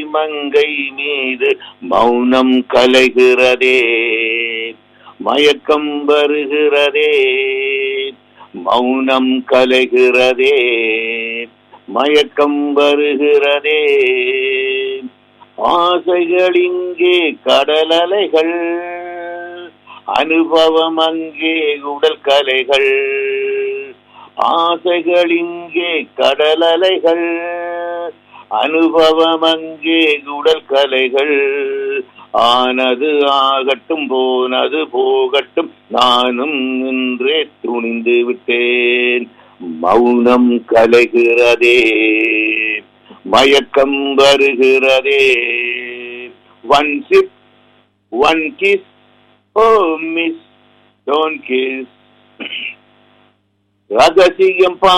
மங்கை மீது மௌனம் கலைகிறதே மயக்கம் வருகிறதே மௌனம் கலைகிறதே மயக்கம் வருகிறதே ஆசைகள் இங்கே கடல் அலைகள் அனுபவம் அங்கே உடல் கலைகள் ஆசைகள் இங்கே கடல் அலைகள் அனுபவம் அங்கே உடல் கலைகள் ஆனது ஆகட்டும் போனது போகட்டும் நானும் இன்றே துணிந்து விட்டேன் மௌனம் கலைகிறதே மயக்கம் வருகிறதே one sip one kiss oh miss don't kiss ரகசியம் பா